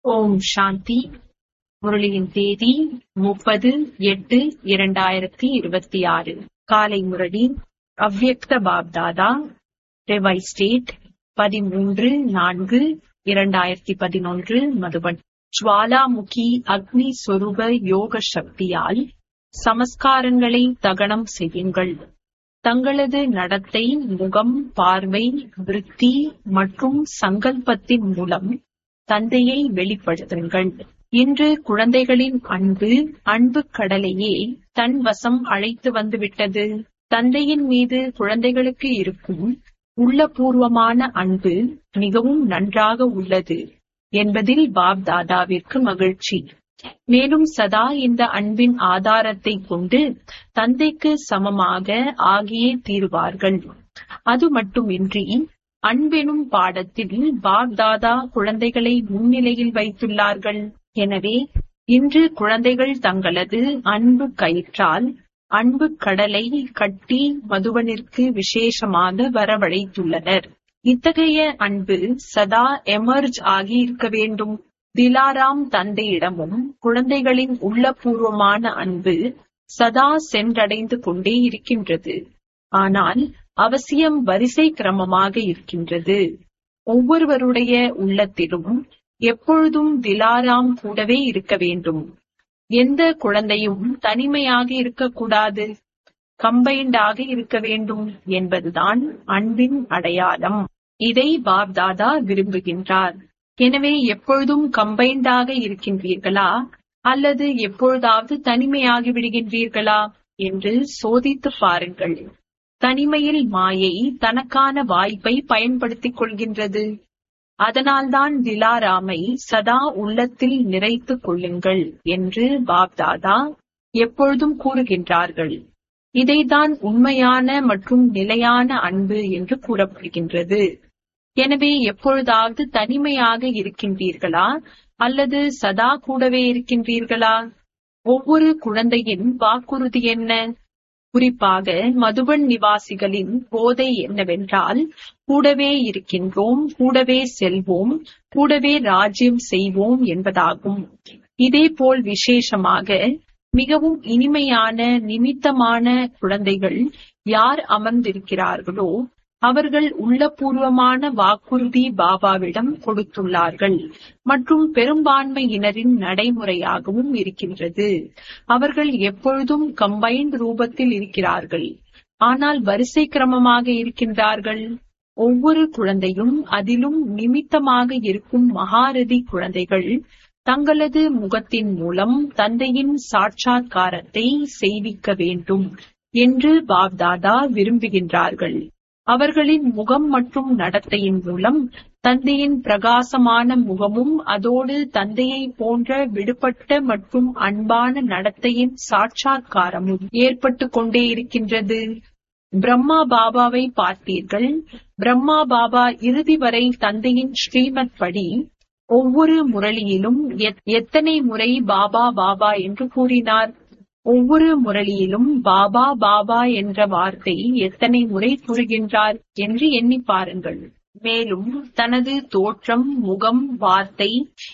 ஓம் சாந்தி முரளியின் தேதி முப்பது எட்டு இரண்டாயிரத்தி இருபத்தி ஆறு காலை முரளி அவ்யக்த பாப்தாதா ரெவை ஸ்டேட் பதிமூன்று நான்கு இரண்டாயிரத்தி பதினொன்று மதுபன் ஜுவாலாமுகி அக்னி சொரூப யோக சக்தியால் சமஸ்காரங்களை தகனம் செய்யுங்கள் தங்களது நடத்தை முகம் பார்வை விருத்தி மற்றும் சங்கல்பத்தின் மூலம் தந்தையை வெளிப்படுத்துங்கள் இன்று குழந்தைகளின் அன்பு அன்பு கடலையே தன் வசம் அழைத்து வந்துவிட்டது தந்தையின் மீது குழந்தைகளுக்கு இருக்கும் உள்ளபூர்வமான அன்பு மிகவும் நன்றாக உள்ளது என்பதில் பாப் தாதாவிற்கு மகிழ்ச்சி மேலும் சதா இந்த அன்பின் ஆதாரத்தை கொண்டு தந்தைக்கு சமமாக ஆகியே தீருவார்கள் அது மட்டுமின்றி அன்பெனும் பாடத்தில் பாப் தாதா குழந்தைகளை முன்னிலையில் வைத்துள்ளார்கள் எனவே இன்று குழந்தைகள் தங்களது அன்பு கயிற்றால் அன்பு கடலை கட்டி மதுவனிற்கு விசேஷமாக வரவழைத்துள்ளனர் இத்தகைய அன்பு சதா எமர்ஜ் ஆகி இருக்க வேண்டும் திலாராம் தந்தையிடமும் குழந்தைகளின் உள்ளபூர்வமான அன்பு சதா சென்றடைந்து கொண்டே இருக்கின்றது ஆனால் அவசியம் வரிசை கிரமமாக இருக்கின்றது ஒவ்வொருவருடைய உள்ளத்திலும் எப்பொழுதும் திலாராம் கூடவே இருக்க வேண்டும் எந்த குழந்தையும் தனிமையாக இருக்கக்கூடாது கம்பைண்டாக இருக்க வேண்டும் என்பதுதான் அன்பின் அடையாளம் இதை பாப்தாதா விரும்புகின்றார் எனவே எப்பொழுதும் கம்பைண்டாக இருக்கின்றீர்களா அல்லது எப்பொழுதாவது தனிமையாகி விடுகின்றீர்களா என்று சோதித்து பாருங்கள் தனிமையில் மாயை தனக்கான வாய்ப்பை பயன்படுத்திக் கொள்கின்றது அதனால்தான் திலாராமை சதா உள்ளத்தில் நிறைத்துக் கொள்ளுங்கள் என்று பாப்தாதா எப்பொழுதும் கூறுகின்றார்கள் இதைதான் உண்மையான மற்றும் நிலையான அன்பு என்று கூறப்படுகின்றது எனவே எப்பொழுதாவது தனிமையாக இருக்கின்றீர்களா அல்லது சதா கூடவே இருக்கின்றீர்களா ஒவ்வொரு குழந்தையின் வாக்குறுதி என்ன குறிப்பாக மதுபன் நிவாசிகளின் போதை என்னவென்றால் கூடவே இருக்கின்றோம் கூடவே செல்வோம் கூடவே ராஜ்யம் செய்வோம் என்பதாகும் இதேபோல் விசேஷமாக மிகவும் இனிமையான நிமித்தமான குழந்தைகள் யார் அமர்ந்திருக்கிறார்களோ அவர்கள் உள்ளபூர்வமான வாக்குறுதி பாபாவிடம் கொடுத்துள்ளார்கள் மற்றும் பெரும்பான்மையினரின் நடைமுறையாகவும் இருக்கின்றது அவர்கள் எப்பொழுதும் கம்பைன்ட் ரூபத்தில் இருக்கிறார்கள் ஆனால் வரிசை கிரமமாக இருக்கின்றார்கள் ஒவ்வொரு குழந்தையும் அதிலும் நிமித்தமாக இருக்கும் மகாரதி குழந்தைகள் தங்களது முகத்தின் மூலம் தந்தையின் சாட்சாத்காரத்தை செய்விக்க வேண்டும் என்று பாப்தாதா விரும்புகின்றார்கள் அவர்களின் முகம் மற்றும் நடத்தையின் மூலம் தந்தையின் பிரகாசமான முகமும் அதோடு தந்தையை போன்ற விடுபட்ட மற்றும் அன்பான நடத்தையின் சாட்சாத்காரமும் ஏற்பட்டு கொண்டே இருக்கின்றது பிரம்மா பாபாவை பார்த்தீர்கள் பிரம்மா பாபா இறுதி வரை தந்தையின் ஸ்ரீமத் படி ஒவ்வொரு முரளியிலும் எத்தனை முறை பாபா பாபா என்று கூறினார் ஒவ்வொரு முரளியிலும் பாபா பாபா என்ற வார்த்தை எத்தனை முறை கூறுகின்றார் என்று எண்ணி பாருங்கள் மேலும் தனது தோற்றம் முகம் வார்த்தை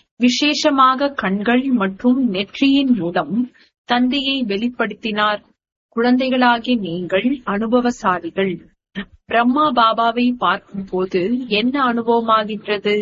விசேஷமாக கண்கள் மற்றும் நெற்றியின் மூலம் தந்தையை வெளிப்படுத்தினார் குழந்தைகளாகிய நீங்கள் அனுபவசாலிகள் பிரம்மா பாபாவை பார்க்கும் போது என்ன அனுபவமாகின்றது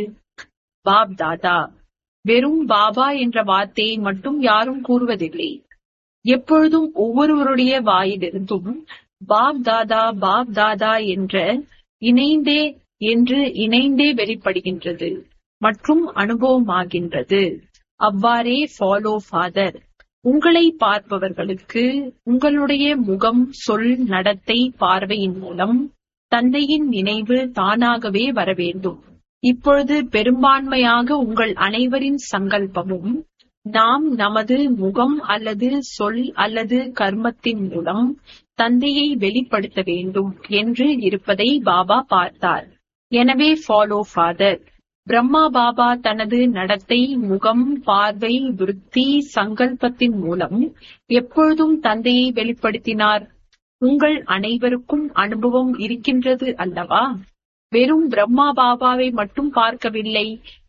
பாப் தாதா வெறும் பாபா என்ற வார்த்தையை மட்டும் யாரும் கூறுவதில்லை எப்பொழுதும் ஒவ்வொருவருடைய வாயிலிருந்தும் பாப் தாதா பாப் தாதா என்ற இணைந்தே என்று இணைந்தே வெளிப்படுகின்றது மற்றும் அனுபவமாகின்றது அவ்வாறே ஃபாலோ ஃபாதர் உங்களை பார்ப்பவர்களுக்கு உங்களுடைய முகம் சொல் நடத்தை பார்வையின் மூலம் தந்தையின் நினைவு தானாகவே வர வேண்டும் இப்பொழுது பெரும்பான்மையாக உங்கள் அனைவரின் சங்கல்பமும் நாம் நமது முகம் அல்லது சொல் அல்லது கர்மத்தின் மூலம் தந்தையை வெளிப்படுத்த வேண்டும் என்று இருப்பதை பாபா பார்த்தார் எனவே ஃபாலோ ஃபாதர் பிரம்மா பாபா தனது நடத்தை முகம் பார்வை விருத்தி சங்கல்பத்தின் மூலம் எப்பொழுதும் தந்தையை வெளிப்படுத்தினார் உங்கள் அனைவருக்கும் அனுபவம் இருக்கின்றது அல்லவா வெறும் பிரம்மா பாபாவை மட்டும் பார்க்கவில்லை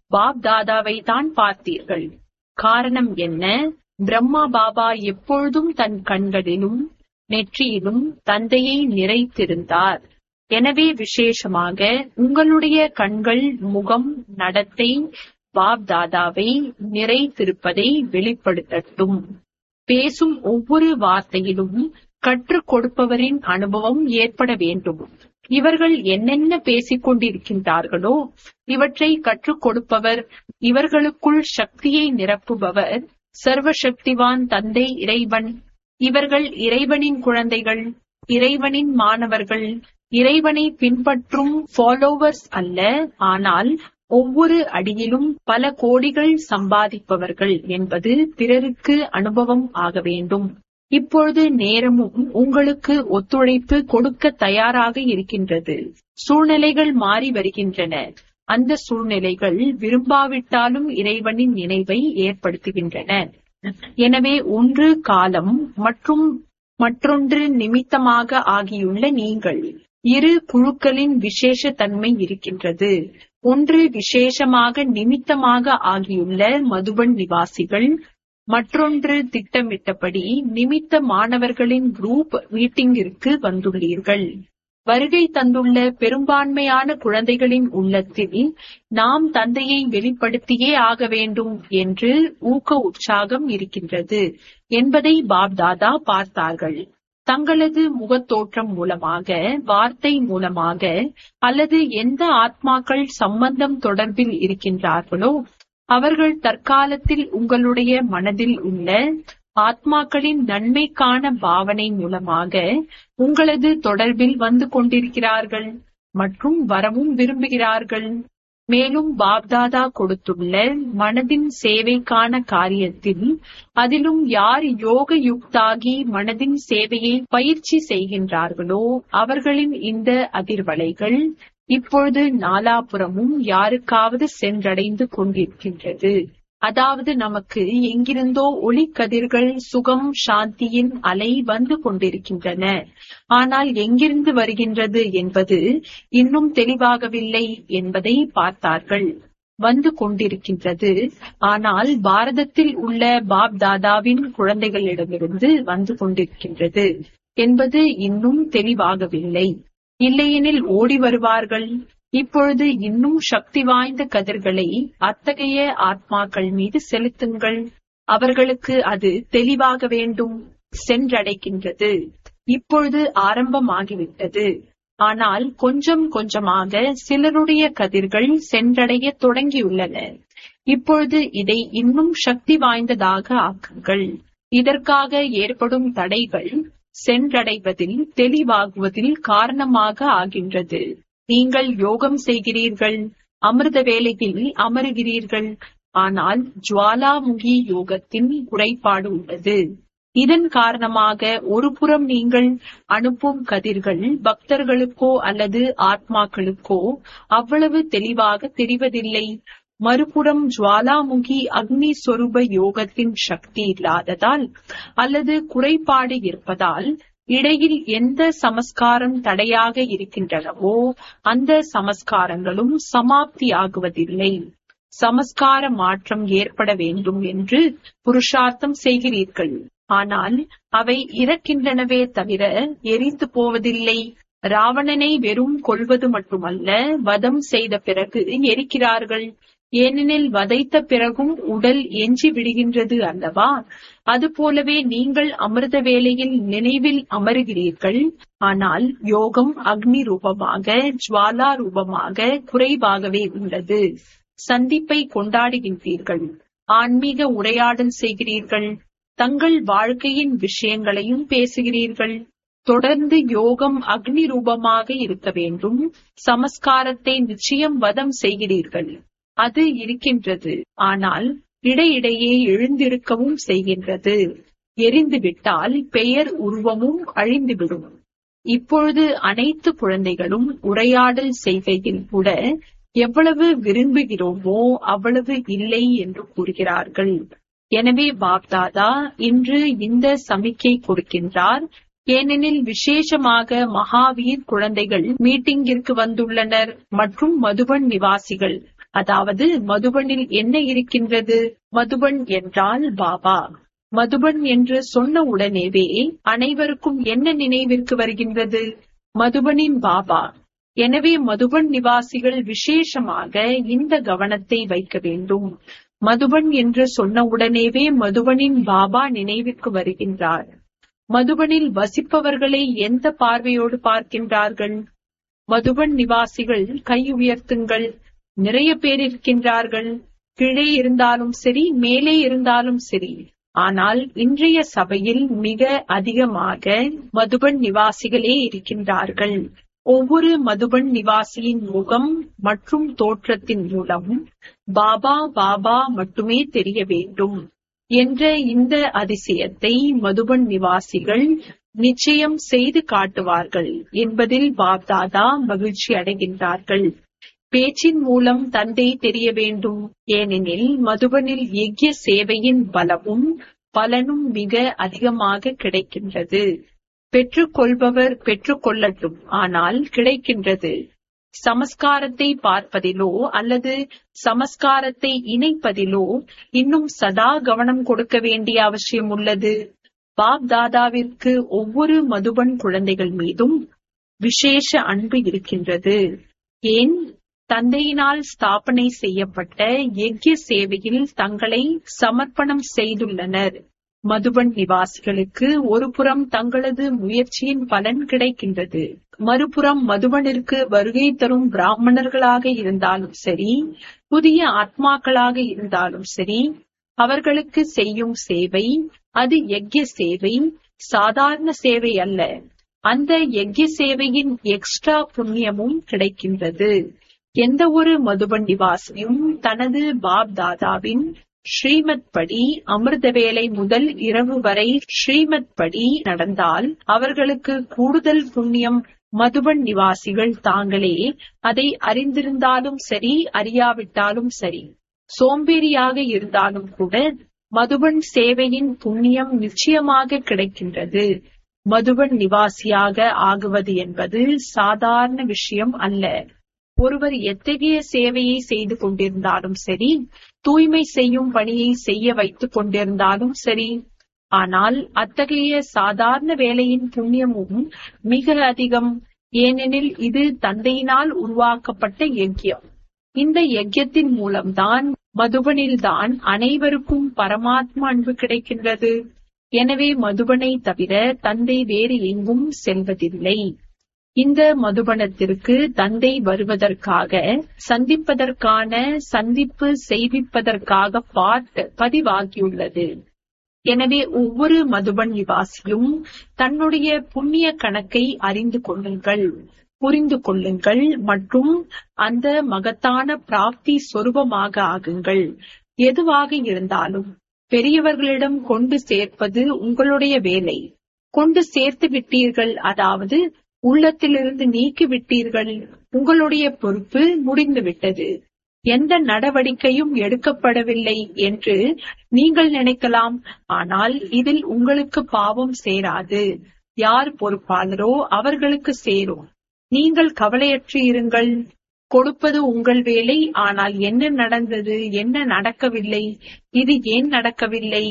பாப் தாதாவை தான் பார்த்தீர்கள் காரணம் என்ன பிரம்மா பாபா எப்பொழுதும் தன் கண்களிலும் நெற்றியிலும் தந்தையை நிறைத்திருந்தார் எனவே விசேஷமாக உங்களுடைய கண்கள் முகம் நடத்தை பாப் தாதாவை நிறைத்திருப்பதை வெளிப்படுத்தட்டும் பேசும் ஒவ்வொரு வார்த்தையிலும் கற்றுக் கொடுப்பவரின் அனுபவம் ஏற்பட வேண்டும் இவர்கள் என்னென்ன பேசிக் கொண்டிருக்கின்றார்களோ இவற்றை கற்றுக் கொடுப்பவர் இவர்களுக்குள் சக்தியை நிரப்புபவர் சர்வசக்திவான் தந்தை இறைவன் இவர்கள் இறைவனின் குழந்தைகள் இறைவனின் மாணவர்கள் இறைவனை பின்பற்றும் ஃபாலோவர்ஸ் அல்ல ஆனால் ஒவ்வொரு அடியிலும் பல கோடிகள் சம்பாதிப்பவர்கள் என்பது பிறருக்கு அனுபவம் ஆக வேண்டும் இப்பொழுது நேரமும் உங்களுக்கு ஒத்துழைப்பு கொடுக்க தயாராக இருக்கின்றது சூழ்நிலைகள் மாறி வருகின்றன அந்த சூழ்நிலைகள் விரும்பாவிட்டாலும் இறைவனின் நினைவை ஏற்படுத்துகின்றன எனவே ஒன்று காலம் மற்றும் மற்றொன்று நிமித்தமாக ஆகியுள்ள நீங்கள் இரு குழுக்களின் விசேஷ தன்மை இருக்கின்றது ஒன்று விசேஷமாக நிமித்தமாக ஆகியுள்ள மதுபன் நிவாசிகள் மற்றொன்று திட்டமிட்டபடி நிமித்த மாணவர்களின் குரூப் மீட்டிங்கிற்கு வந்துள்ளீர்கள் வருகை தந்துள்ள பெரும்பான்மையான குழந்தைகளின் உள்ளத்தில் நாம் தந்தையை வெளிப்படுத்தியே ஆக வேண்டும் என்று ஊக்க உற்சாகம் இருக்கின்றது என்பதை பாப்தாதா பார்த்தார்கள் தங்களது முகத்தோற்றம் மூலமாக வார்த்தை மூலமாக அல்லது எந்த ஆத்மாக்கள் சம்பந்தம் தொடர்பில் இருக்கின்றார்களோ அவர்கள் தற்காலத்தில் உங்களுடைய மனதில் உள்ள ஆத்மாக்களின் நன்மைக்கான பாவனை மூலமாக உங்களது தொடர்பில் வந்து கொண்டிருக்கிறார்கள் மற்றும் வரவும் விரும்புகிறார்கள் மேலும் பாப்தாதா கொடுத்துள்ள மனதின் சேவைக்கான காரியத்தில் அதிலும் யார் யோக யுக்தாகி மனதின் சேவையை பயிற்சி செய்கின்றார்களோ அவர்களின் இந்த அதிர்வலைகள் இப்பொழுது நாலாபுறமும் யாருக்காவது சென்றடைந்து கொண்டிருக்கின்றது அதாவது நமக்கு எங்கிருந்தோ ஒளி கதிர்கள் சுகம் சாந்தியின் அலை வந்து கொண்டிருக்கின்றன ஆனால் எங்கிருந்து வருகின்றது என்பது இன்னும் தெளிவாகவில்லை என்பதை பார்த்தார்கள் வந்து கொண்டிருக்கின்றது ஆனால் பாரதத்தில் உள்ள பாப் தாதாவின் குழந்தைகளிடமிருந்து வந்து கொண்டிருக்கின்றது என்பது இன்னும் தெளிவாகவில்லை இல்லையெனில் ஓடி வருவார்கள் இப்பொழுது இன்னும் சக்தி வாய்ந்த கதிர்களை அத்தகைய ஆத்மாக்கள் மீது செலுத்துங்கள் அவர்களுக்கு அது தெளிவாக வேண்டும் சென்றடைக்கின்றது இப்பொழுது ஆரம்பமாகிவிட்டது ஆனால் கொஞ்சம் கொஞ்சமாக சிலருடைய கதிர்கள் சென்றடைய தொடங்கியுள்ளன இப்பொழுது இதை இன்னும் சக்தி வாய்ந்ததாக ஆக்குங்கள் இதற்காக ஏற்படும் தடைகள் சென்றடைவதில் தெளிவாகுவதில் காரணமாக ஆகின்றது நீங்கள் யோகம் செய்கிறீர்கள் அமிர்த வேலையில் அமருகிறீர்கள் ஆனால் ஜுவாலாமுகி யோகத்தின் குறைபாடு உள்ளது இதன் காரணமாக ஒரு புறம் நீங்கள் அனுப்பும் கதிர்கள் பக்தர்களுக்கோ அல்லது ஆத்மாக்களுக்கோ அவ்வளவு தெளிவாக தெரிவதில்லை மறுபுறம் ஜுவாலாமுகி அக்னி சொரூப யோகத்தின் சக்தி இல்லாததால் அல்லது குறைபாடு இருப்பதால் இடையில் எந்த சமஸ்காரம் தடையாக இருக்கின்றனவோ அந்த சமஸ்காரங்களும் சமாப்தியாகுவதில்லை சமஸ்கார மாற்றம் ஏற்பட வேண்டும் என்று புருஷார்த்தம் செய்கிறீர்கள் ஆனால் அவை இறக்கின்றனவே தவிர எரிந்து போவதில்லை ராவணனை வெறும் கொள்வது மட்டுமல்ல வதம் செய்த பிறகு எரிக்கிறார்கள் ஏனெனில் வதைத்த பிறகும் உடல் எஞ்சி விடுகின்றது அல்லவா அதுபோலவே நீங்கள் அமிர்த வேளையில் நினைவில் அமருகிறீர்கள் ஆனால் யோகம் அக்னி ரூபமாக ஜுவாலா ரூபமாக குறைவாகவே உள்ளது சந்திப்பை கொண்டாடுகின்றீர்கள் ஆன்மீக உரையாடல் செய்கிறீர்கள் தங்கள் வாழ்க்கையின் விஷயங்களையும் பேசுகிறீர்கள் தொடர்ந்து யோகம் அக்னி ரூபமாக இருக்க வேண்டும் சமஸ்காரத்தை நிச்சயம் வதம் செய்கிறீர்கள் அது இருக்கின்றது ஆனால் இடையிடையே எழுந்திருக்கவும் செய்கின்றது எரிந்துவிட்டால் பெயர் உருவமும் அழிந்துவிடும் இப்பொழுது அனைத்து குழந்தைகளும் உரையாடல் செய்கையில் கூட எவ்வளவு விரும்புகிறோமோ அவ்வளவு இல்லை என்று கூறுகிறார்கள் எனவே பாப்தாதா இன்று இந்த சமிக்கை கொடுக்கின்றார் ஏனெனில் விசேஷமாக மகாவீர் குழந்தைகள் மீட்டிங்கிற்கு வந்துள்ளனர் மற்றும் மதுபன் நிவாசிகள் அதாவது மதுபனில் என்ன இருக்கின்றது மதுபன் என்றால் பாபா மதுபன் என்று சொன்ன உடனேவே அனைவருக்கும் என்ன நினைவிற்கு வருகின்றது மதுபனின் பாபா எனவே மதுபன் நிவாசிகள் விசேஷமாக இந்த கவனத்தை வைக்க வேண்டும் மதுபன் என்று சொன்ன உடனேவே மதுபனின் பாபா நினைவிற்கு வருகின்றார் மதுபனில் வசிப்பவர்களை எந்த பார்வையோடு பார்க்கின்றார்கள் மதுபன் நிவாசிகள் கை உயர்த்துங்கள் நிறைய பேர் இருக்கின்றார்கள் கீழே இருந்தாலும் சரி மேலே இருந்தாலும் சரி ஆனால் இன்றைய சபையில் மிக அதிகமாக மதுபன் நிவாசிகளே இருக்கின்றார்கள் ஒவ்வொரு மதுபன் நிவாசியின் முகம் மற்றும் தோற்றத்தின் மூலம் பாபா பாபா மட்டுமே தெரிய வேண்டும் என்ற இந்த அதிசயத்தை மதுபன் நிவாசிகள் நிச்சயம் செய்து காட்டுவார்கள் என்பதில் பாப்தாதா மகிழ்ச்சி அடைகின்றார்கள் பேச்சின் மூலம் தந்தை தெரிய வேண்டும் ஏனெனில் மதுபனில் எக்கிய சேவையின் பலமும் பலனும் மிக அதிகமாக கிடைக்கின்றது பெற்றுக்கொள்பவர் பெற்றுக்கொள்ளட்டும் ஆனால் கிடைக்கின்றது சமஸ்காரத்தை பார்ப்பதிலோ அல்லது சமஸ்காரத்தை இணைப்பதிலோ இன்னும் சதா கவனம் கொடுக்க வேண்டிய அவசியம் உள்ளது பாப் தாதாவிற்கு ஒவ்வொரு மதுபன் குழந்தைகள் மீதும் விசேஷ அன்பு இருக்கின்றது ஏன் தந்தையினால் ஸ்தாபனை செய்யப்பட்ட யக்ய சேவையில் தங்களை சமர்ப்பணம் செய்துள்ளனர் மதுபன் நிவாசிகளுக்கு ஒரு புறம் தங்களது முயற்சியின் பலன் கிடைக்கின்றது மறுபுறம் மதுபனிற்கு வருகை தரும் பிராமணர்களாக இருந்தாலும் சரி புதிய ஆத்மாக்களாக இருந்தாலும் சரி அவர்களுக்கு செய்யும் சேவை அது யக்ய சேவை சாதாரண சேவை அல்ல அந்த யக்ய சேவையின் எக்ஸ்ட்ரா புண்ணியமும் கிடைக்கின்றது எந்த ஒரு மதுபன் நிவாசியும் தனது பாப் தாதாவின் ஸ்ரீமத் படி அமிர்த வேலை முதல் இரவு வரை ஸ்ரீமத் படி நடந்தால் அவர்களுக்கு கூடுதல் புண்ணியம் மதுபன் நிவாசிகள் தாங்களே அதை அறிந்திருந்தாலும் சரி அறியாவிட்டாலும் சரி சோம்பேறியாக இருந்தாலும் கூட மதுபன் சேவையின் புண்ணியம் நிச்சயமாக கிடைக்கின்றது மதுபன் நிவாசியாக ஆகுவது என்பது சாதாரண விஷயம் அல்ல ஒருவர் எத்தகைய சேவையை செய்து கொண்டிருந்தாலும் சரி தூய்மை செய்யும் பணியை செய்ய வைத்துக் கொண்டிருந்தாலும் சரி ஆனால் அத்தகைய சாதாரண வேலையின் புண்ணியமும் மிக அதிகம் ஏனெனில் இது தந்தையினால் உருவாக்கப்பட்ட யஜ்யம் இந்த யஜ்யத்தின் மூலம்தான் மதுபனில்தான் அனைவருக்கும் பரமாத்மா அன்பு கிடைக்கின்றது எனவே மதுபனை தவிர தந்தை வேறு எங்கும் செல்வதில்லை இந்த மதுபனத்திற்கு தந்தை வருவதற்காக சந்திப்பதற்கான சந்திப்பு செய்விப்பதற்காக பாட்டு பதிவாகியுள்ளது எனவே ஒவ்வொரு மதுபன் நிவாசியும் தன்னுடைய புண்ணிய கணக்கை அறிந்து கொள்ளுங்கள் புரிந்து கொள்ளுங்கள் மற்றும் அந்த மகத்தான பிராப்தி சொரூபமாக ஆகுங்கள் எதுவாக இருந்தாலும் பெரியவர்களிடம் கொண்டு சேர்ப்பது உங்களுடைய வேலை கொண்டு சேர்த்து விட்டீர்கள் அதாவது உள்ளத்திலிருந்து நீக்கி விட்டீர்கள் உங்களுடைய பொறுப்பு முடிந்துவிட்டது எந்த நடவடிக்கையும் எடுக்கப்படவில்லை என்று நீங்கள் நினைக்கலாம் ஆனால் இதில் உங்களுக்கு பாவம் சேராது யார் பொறுப்பாளரோ அவர்களுக்கு சேரும் நீங்கள் கவலையற்று இருங்கள் கொடுப்பது உங்கள் வேலை ஆனால் என்ன நடந்தது என்ன நடக்கவில்லை இது ஏன் நடக்கவில்லை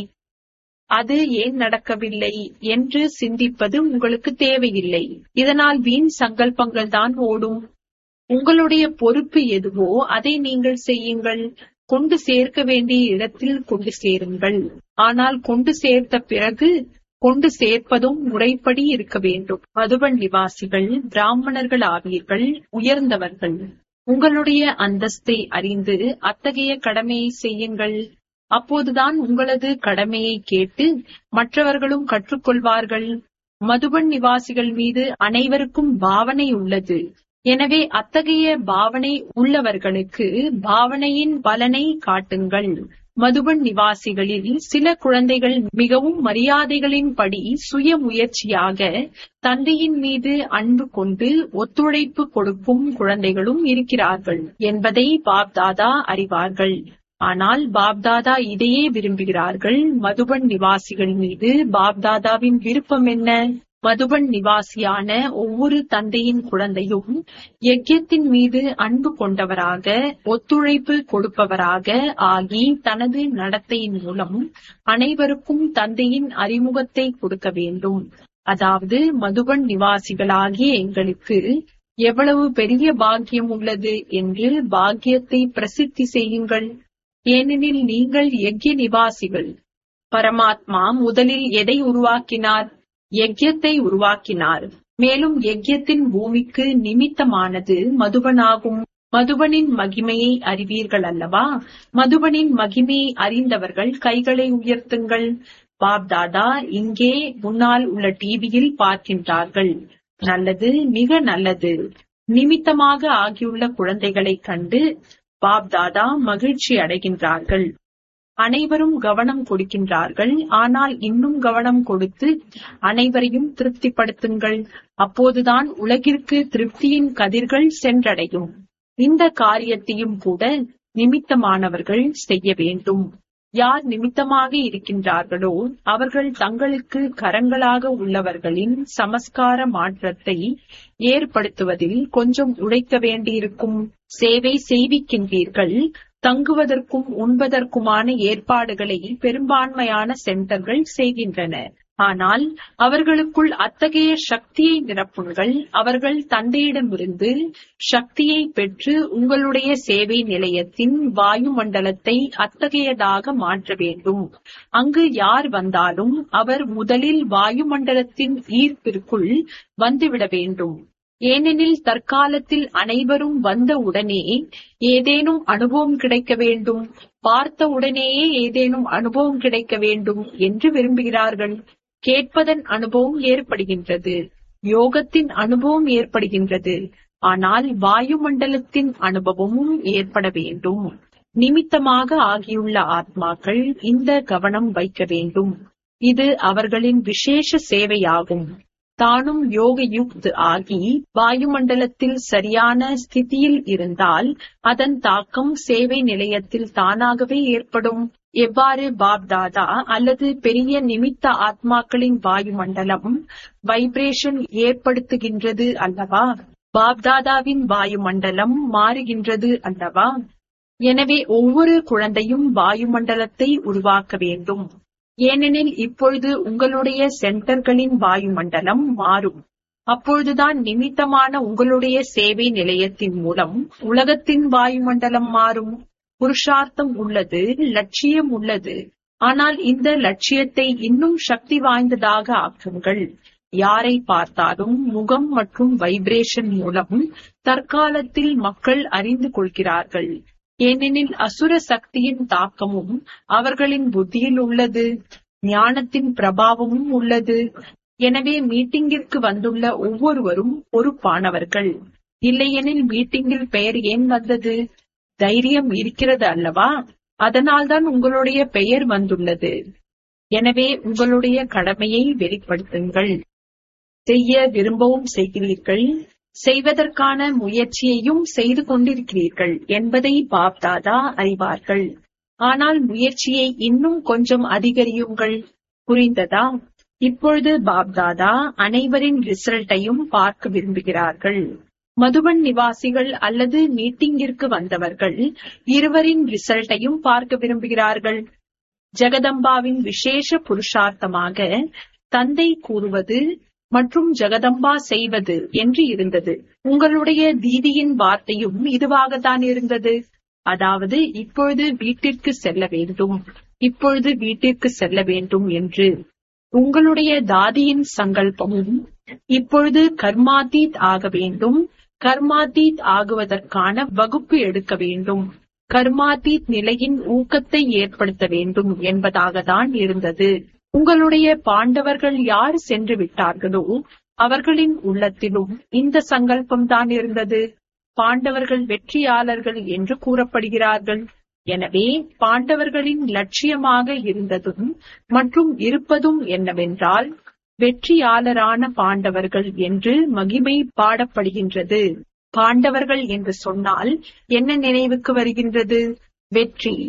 அது ஏன் நடக்கவில்லை என்று சிந்திப்பது உங்களுக்கு தேவையில்லை இதனால் வீண் சங்கல்பங்கள் தான் ஓடும் உங்களுடைய பொறுப்பு எதுவோ அதை நீங்கள் செய்யுங்கள் கொண்டு சேர்க்க வேண்டிய இடத்தில் கொண்டு சேருங்கள் ஆனால் கொண்டு சேர்த்த பிறகு கொண்டு சேர்ப்பதும் முறைப்படி இருக்க வேண்டும் மதுபன் நிவாசிகள் பிராமணர்கள் ஆவீர்கள் உயர்ந்தவர்கள் உங்களுடைய அந்தஸ்தை அறிந்து அத்தகைய கடமையை செய்யுங்கள் அப்போதுதான் உங்களது கடமையை கேட்டு மற்றவர்களும் கற்றுக்கொள்வார்கள் மதுபன் நிவாசிகள் மீது அனைவருக்கும் பாவனை உள்ளது எனவே அத்தகைய பாவனை உள்ளவர்களுக்கு பாவனையின் பலனை காட்டுங்கள் மதுபன் நிவாசிகளில் சில குழந்தைகள் மிகவும் மரியாதைகளின்படி சுய முயற்சியாக தந்தையின் மீது அன்பு கொண்டு ஒத்துழைப்பு கொடுக்கும் குழந்தைகளும் இருக்கிறார்கள் என்பதை பாப்தாதா அறிவார்கள் ஆனால் பாப்தாதா இதையே விரும்புகிறார்கள் மதுபன் நிவாசிகள் மீது பாப்தாதாவின் விருப்பம் என்ன மதுபன் நிவாசியான ஒவ்வொரு தந்தையின் குழந்தையும் யஜ்யத்தின் மீது அன்பு கொண்டவராக ஒத்துழைப்பு கொடுப்பவராக ஆகி தனது நடத்தையின் மூலம் அனைவருக்கும் தந்தையின் அறிமுகத்தை கொடுக்க வேண்டும் அதாவது மதுபன் நிவாசிகளாகிய எங்களுக்கு எவ்வளவு பெரிய பாக்கியம் உள்ளது என்று பாக்கியத்தை பிரசித்தி செய்யுங்கள் ஏனெனில் நீங்கள் யஜ்ய நிவாசிகள் பரமாத்மா முதலில் எதை உருவாக்கினார் யஜ்யத்தை உருவாக்கினார் மேலும் யஜ்யத்தின் பூமிக்கு நிமித்தமானது மதுபனாகும் மதுபனின் மகிமையை அறிவீர்கள் அல்லவா மதுபனின் மகிமையை அறிந்தவர்கள் கைகளை உயர்த்துங்கள் பாப்தாதா இங்கே முன்னால் உள்ள டிவியில் பார்க்கின்றார்கள் நல்லது மிக நல்லது நிமித்தமாக ஆகியுள்ள குழந்தைகளை கண்டு பாப்தாதா மகிழ்ச்சி அடைகின்றார்கள் அனைவரும் கவனம் கொடுக்கின்றார்கள் ஆனால் இன்னும் கவனம் கொடுத்து அனைவரையும் திருப்திப்படுத்துங்கள் அப்போதுதான் உலகிற்கு திருப்தியின் கதிர்கள் சென்றடையும் இந்த காரியத்தையும் கூட நிமித்தமானவர்கள் செய்ய வேண்டும் யார் நிமித்தமாக இருக்கின்றார்களோ அவர்கள் தங்களுக்கு கரங்களாக உள்ளவர்களின் சமஸ்கார மாற்றத்தை ஏற்படுத்துவதில் கொஞ்சம் உழைக்க வேண்டியிருக்கும் சேவை செய்விக்கின்றீர்கள் தங்குவதற்கும் உண்பதற்குமான ஏற்பாடுகளை பெரும்பான்மையான சென்டர்கள் செய்கின்றன ஆனால் அவர்களுக்குள் அத்தகைய சக்தியை நிரப்புங்கள் அவர்கள் தந்தையிடமிருந்து சக்தியை பெற்று உங்களுடைய சேவை நிலையத்தின் வாயு மண்டலத்தை அத்தகையதாக மாற்ற வேண்டும் அங்கு யார் வந்தாலும் அவர் முதலில் வாயு மண்டலத்தின் ஈர்ப்பிற்குள் வந்துவிட வேண்டும் ஏனெனில் தற்காலத்தில் அனைவரும் வந்த உடனே ஏதேனும் அனுபவம் கிடைக்க வேண்டும் பார்த்த உடனேயே ஏதேனும் அனுபவம் கிடைக்க வேண்டும் என்று விரும்புகிறார்கள் கேட்பதன் அனுபவம் ஏற்படுகின்றது யோகத்தின் அனுபவம் ஏற்படுகின்றது ஆனால் வாயுமண்டலத்தின் அனுபவமும் ஏற்பட வேண்டும் நிமித்தமாக ஆகியுள்ள ஆத்மாக்கள் இந்த கவனம் வைக்க வேண்டும் இது அவர்களின் விசேஷ சேவையாகும் தானும் யோக யுக்த் ஆகி வாயுமண்டலத்தில் சரியான ஸ்திதியில் இருந்தால் அதன் தாக்கம் சேவை நிலையத்தில் தானாகவே ஏற்படும் எவ்வாறு பாப்தாதா அல்லது பெரிய நிமித்த ஆத்மாக்களின் வாயுமண்டலம் வைப்ரேஷன் ஏற்படுத்துகின்றது அல்லவா பாப்தாதாவின் வாயுமண்டலம் மாறுகின்றது அல்லவா எனவே ஒவ்வொரு குழந்தையும் வாயுமண்டலத்தை உருவாக்க வேண்டும் ஏனெனில் இப்பொழுது உங்களுடைய சென்டர்களின் வாயுமண்டலம் மாறும் அப்பொழுதுதான் நிமித்தமான உங்களுடைய சேவை நிலையத்தின் மூலம் உலகத்தின் வாயுமண்டலம் மாறும் புருஷார்த்தம் உள்ளது லட்சியம் உள்ளது ஆனால் இந்த லட்சியத்தை இன்னும் சக்தி வாய்ந்ததாக ஆக்குங்கள் யாரை பார்த்தாலும் முகம் மற்றும் வைப்ரேஷன் மூலம் தற்காலத்தில் மக்கள் அறிந்து கொள்கிறார்கள் ஏனெனில் அசுர சக்தியின் தாக்கமும் அவர்களின் புத்தியில் உள்ளது ஞானத்தின் பிரபாவமும் உள்ளது எனவே மீட்டிங்கிற்கு வந்துள்ள ஒவ்வொருவரும் பொறுப்பானவர்கள் இல்லையெனில் மீட்டிங்கில் பெயர் ஏன் வந்தது தைரியம் இருக்கிறது அல்லவா அதனால்தான் உங்களுடைய பெயர் வந்துள்ளது எனவே உங்களுடைய கடமையை வெளிப்படுத்துங்கள் செய்ய விரும்பவும் செய்கிறீர்கள் செய்வதற்கான முயற்சியையும் செய்து கொண்டிருக்கிறீர்கள் என்பதை பாப்தாதா அறிவார்கள் ஆனால் முயற்சியை இன்னும் கொஞ்சம் அதிகரியுங்கள் புரிந்ததா இப்பொழுது பாப்தாதா அனைவரின் ரிசல்ட்டையும் பார்க்க விரும்புகிறார்கள் மதுபன் நிவாசிகள் அல்லது மீட்டிங்கிற்கு வந்தவர்கள் இருவரின் ரிசல்ட்டையும் பார்க்க விரும்புகிறார்கள் ஜெகதம்பாவின் விசேஷ புருஷார்த்தமாக தந்தை கூறுவது மற்றும் ஜெகதம்பா செய்வது என்று இருந்தது உங்களுடைய தீதியின் வார்த்தையும் இதுவாகத்தான் இருந்தது அதாவது இப்பொழுது வீட்டிற்கு செல்ல வேண்டும் இப்பொழுது வீட்டிற்கு செல்ல வேண்டும் என்று உங்களுடைய தாதியின் சங்கல்பமும் இப்பொழுது கர்மாதீத் ஆக வேண்டும் கர்மாதீத் ஆகுவதற்கான வகுப்பு எடுக்க வேண்டும் கர்மாதீத் நிலையின் ஊக்கத்தை ஏற்படுத்த வேண்டும் என்பதாக தான் இருந்தது உங்களுடைய பாண்டவர்கள் யார் சென்று விட்டார்களோ அவர்களின் உள்ளத்திலும் இந்த சங்கல்பம் தான் இருந்தது பாண்டவர்கள் வெற்றியாளர்கள் என்று கூறப்படுகிறார்கள் எனவே பாண்டவர்களின் லட்சியமாக இருந்ததும் மற்றும் இருப்பதும் என்னவென்றால் வெற்றியாளரான பாண்டவர்கள் என்று மகிமை பாடப்படுகின்றது பாண்டவர்கள் என்று சொன்னால் என்ன நினைவுக்கு வருகின்றது வெற்றி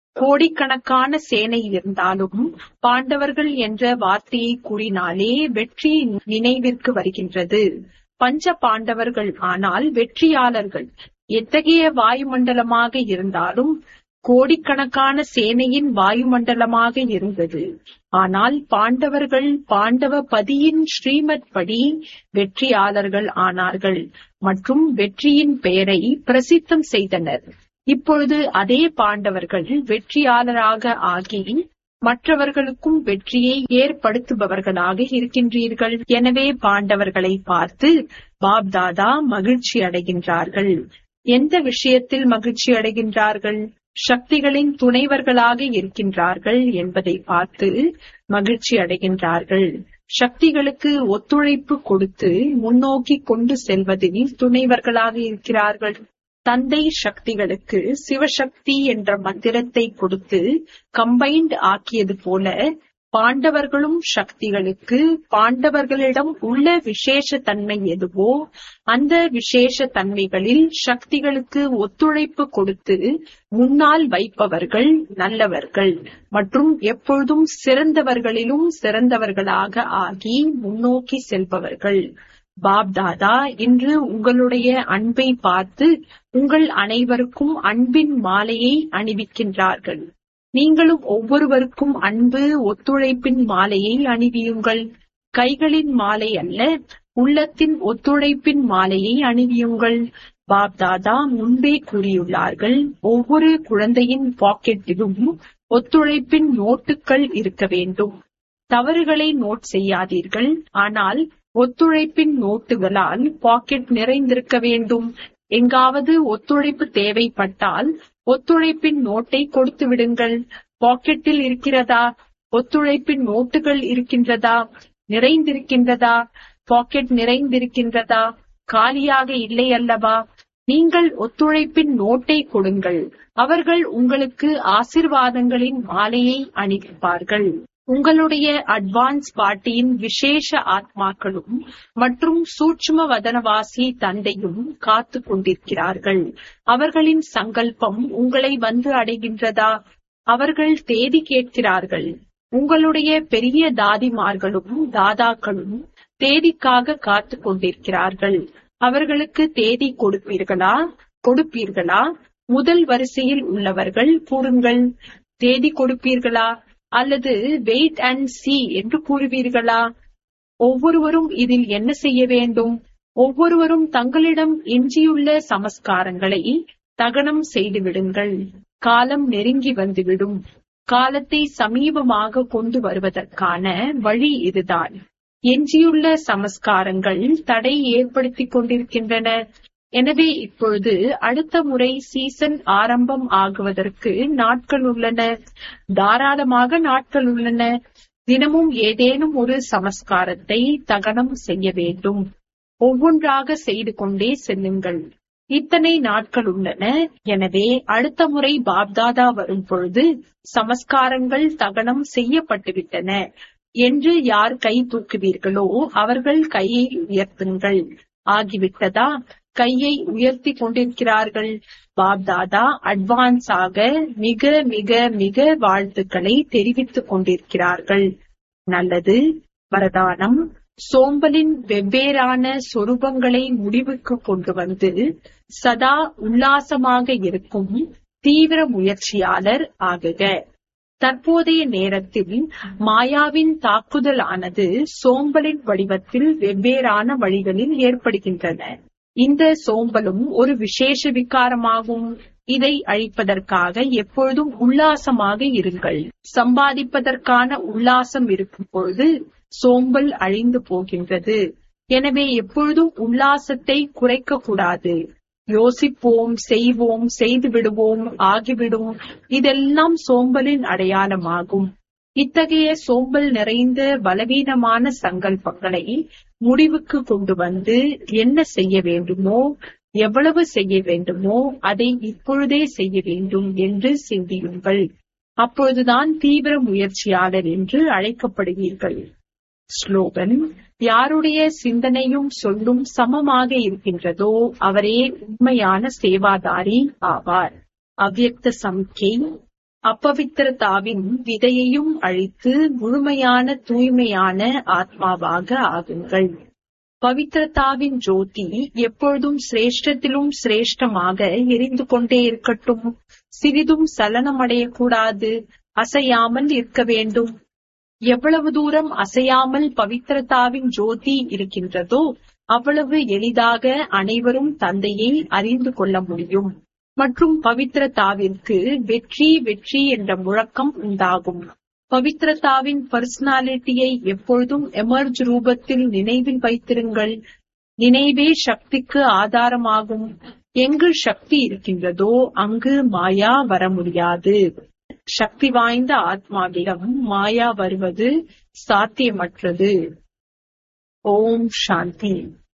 கோடிக்கணக்கான சேனை இருந்தாலும் பாண்டவர்கள் என்ற வார்த்தையை கூறினாலே வெற்றி நினைவிற்கு வருகின்றது பஞ்ச பாண்டவர்கள் ஆனால் வெற்றியாளர்கள் எத்தகைய வாயுமண்டலமாக இருந்தாலும் கோடிக்கணக்கான சேனையின் வாயுமண்டலமாக இருந்தது ஆனால் பாண்டவர்கள் பாண்டவ பதியின் ஸ்ரீமத் படி வெற்றியாளர்கள் ஆனார்கள் மற்றும் வெற்றியின் பெயரை பிரசித்தம் செய்தனர் இப்பொழுது அதே பாண்டவர்கள் வெற்றியாளராக ஆகி மற்றவர்களுக்கும் வெற்றியை ஏற்படுத்துபவர்களாக இருக்கின்றீர்கள் எனவே பாண்டவர்களை பார்த்து பாப்தாதா மகிழ்ச்சி அடைகின்றார்கள் எந்த விஷயத்தில் மகிழ்ச்சி அடைகின்றார்கள் சக்திகளின் துணைவர்களாக இருக்கின்றார்கள் என்பதை பார்த்து மகிழ்ச்சி அடைகின்றார்கள் சக்திகளுக்கு ஒத்துழைப்பு கொடுத்து முன்னோக்கி கொண்டு செல்வதில் துணைவர்களாக இருக்கிறார்கள் தந்தை சக்திகளுக்கு சிவசக்தி என்ற மந்திரத்தை கொடுத்து கம்பைன்ட் ஆக்கியது போல பாண்டவர்களும் சக்திகளுக்கு பாண்டவர்களிடம் உள்ள விசேஷ தன்மை எதுவோ அந்த விசேஷ தன்மைகளில் சக்திகளுக்கு ஒத்துழைப்பு கொடுத்து முன்னால் வைப்பவர்கள் நல்லவர்கள் மற்றும் எப்பொழுதும் சிறந்தவர்களிலும் சிறந்தவர்களாக ஆகி முன்னோக்கி செல்பவர்கள் பாப்தாதா இன்று உங்களுடைய அன்பை பார்த்து உங்கள் அனைவருக்கும் அன்பின் மாலையை அணிவிக்கின்றார்கள் நீங்களும் ஒவ்வொருவருக்கும் அன்பு ஒத்துழைப்பின் மாலையை அணிவியுங்கள் கைகளின் மாலை அல்ல உள்ளத்தின் ஒத்துழைப்பின் மாலையை அணிவியுங்கள் பாப்தாதா முன்பே கூறியுள்ளார்கள் ஒவ்வொரு குழந்தையின் பாக்கெட்டிலும் ஒத்துழைப்பின் நோட்டுகள் இருக்க வேண்டும் தவறுகளை நோட் செய்யாதீர்கள் ஆனால் ஒத்துழைப்பின் நோட்டுகளால் பாக்கெட் நிறைந்திருக்க வேண்டும் எங்காவது ஒத்துழைப்பு தேவைப்பட்டால் ஒத்துழைப்பின் நோட்டை கொடுத்து விடுங்கள் பாக்கெட்டில் இருக்கிறதா ஒத்துழைப்பின் நோட்டுகள் இருக்கின்றதா நிறைந்திருக்கின்றதா பாக்கெட் நிறைந்திருக்கின்றதா காலியாக இல்லை அல்லவா நீங்கள் ஒத்துழைப்பின் நோட்டை கொடுங்கள் அவர்கள் உங்களுக்கு ஆசிர்வாதங்களின் மாலையை அணிவிப்பார்கள் உங்களுடைய அட்வான்ஸ் பாட்டியின் விசேஷ ஆத்மாக்களும் மற்றும் சூட்சும வதனவாசி தந்தையும் காத்து கொண்டிருக்கிறார்கள் அவர்களின் சங்கல்பம் உங்களை வந்து அடைகின்றதா அவர்கள் தேதி கேட்கிறார்கள் உங்களுடைய பெரிய தாதிமார்களும் தாதாக்களும் தேதிக்காக காத்து கொண்டிருக்கிறார்கள் அவர்களுக்கு தேதி கொடுப்பீர்களா கொடுப்பீர்களா முதல் வரிசையில் உள்ளவர்கள் கூறுங்கள் தேதி கொடுப்பீர்களா அல்லது வெயிட் அண்ட் சி என்று கூறுவீர்களா ஒவ்வொருவரும் இதில் என்ன செய்ய வேண்டும் ஒவ்வொருவரும் தங்களிடம் எஞ்சியுள்ள சமஸ்காரங்களை தகனம் செய்து விடுங்கள் காலம் நெருங்கி வந்துவிடும் காலத்தை சமீபமாக கொண்டு வருவதற்கான வழி இதுதான் எஞ்சியுள்ள சமஸ்காரங்கள் தடை ஏற்படுத்திக் கொண்டிருக்கின்றன எனவே இப்பொழுது அடுத்த முறை சீசன் ஆரம்பம் ஆகுவதற்கு நாட்கள் உள்ளன தாராளமாக நாட்கள் உள்ளன தினமும் ஏதேனும் ஒரு சமஸ்காரத்தை தகனம் செய்ய வேண்டும் ஒவ்வொன்றாக செய்து கொண்டே செல்லுங்கள் இத்தனை நாட்கள் உள்ளன எனவே அடுத்த முறை பாப்தாதா வரும் பொழுது சமஸ்காரங்கள் தகனம் செய்யப்பட்டுவிட்டன என்று யார் கை தூக்குவீர்களோ அவர்கள் கையை உயர்த்துங்கள் ஆகிவிட்டதா கையை உயர்த்தி கொண்டிருக்கிறார்கள் பாப்தாதா அட்வான்ஸாக மிக மிக மிக வாழ்த்துக்களை தெரிவித்துக் கொண்டிருக்கிறார்கள் நல்லது வரதானம் சோம்பலின் வெவ்வேறான சொரூபங்களை முடிவுக்கு கொண்டு வந்து சதா உல்லாசமாக இருக்கும் தீவிர முயற்சியாளர் ஆகுக தற்போதைய நேரத்தில் மாயாவின் தாக்குதலானது சோம்பலின் வடிவத்தில் வெவ்வேறான வழிகளில் ஏற்படுகின்றன இந்த சோம்பலும் ஒரு விசேஷ விகாரமாகும் இதை அழிப்பதற்காக எப்பொழுதும் உல்லாசமாக இருங்கள் சம்பாதிப்பதற்கான உல்லாசம் இருக்கும் பொழுது சோம்பல் அழிந்து போகின்றது எனவே எப்பொழுதும் உல்லாசத்தை குறைக்க கூடாது யோசிப்போம் செய்வோம் செய்து விடுவோம் ஆகிவிடும் இதெல்லாம் சோம்பலின் அடையாளமாகும் இத்தகைய சோம்பல் நிறைந்த பலவீனமான சங்கல்பங்களை முடிவுக்கு கொண்டு வந்து என்ன செய்ய வேண்டுமோ எவ்வளவு செய்ய வேண்டுமோ அதை இப்பொழுதே செய்ய வேண்டும் என்று சிந்தியுங்கள் அப்பொழுதுதான் தீவிர முயற்சியாளர் என்று அழைக்கப்படுவீர்கள் ஸ்லோகன் யாருடைய சிந்தனையும் சொல்லும் சமமாக இருக்கின்றதோ அவரே உண்மையான சேவாதாரி ஆவார் அவ்யக்த சம்கை அப்பவித்திரதாவின் விதையையும் அழித்து முழுமையான தூய்மையான ஆத்மாவாக ஆகுங்கள் பவித்திரதாவின் ஜோதி எப்பொழுதும் சிரேஷ்டத்திலும் சிரேஷ்டமாக எரிந்து கொண்டே இருக்கட்டும் சிறிதும் சலனமடையக்கூடாது அசையாமல் இருக்க வேண்டும் எவ்வளவு தூரம் அசையாமல் பவித்திரதாவின் ஜோதி இருக்கின்றதோ அவ்வளவு எளிதாக அனைவரும் தந்தையை அறிந்து கொள்ள முடியும் மற்றும் பவித்திரதாவிற்கு வெற்றி வெற்றி என்ற முழக்கம் உண்டாகும் பவித்திரதாவின் பர்சனாலிட்டியை எப்பொழுதும் எமர்ஜ் ரூபத்தில் நினைவில் வைத்திருங்கள் நினைவே சக்திக்கு ஆதாரமாகும் எங்கு சக்தி இருக்கின்றதோ அங்கு மாயா வர முடியாது சக்தி வாய்ந்த ஆத்மாவிடம் மாயா வருவது சாத்தியமற்றது ஓம் சாந்தி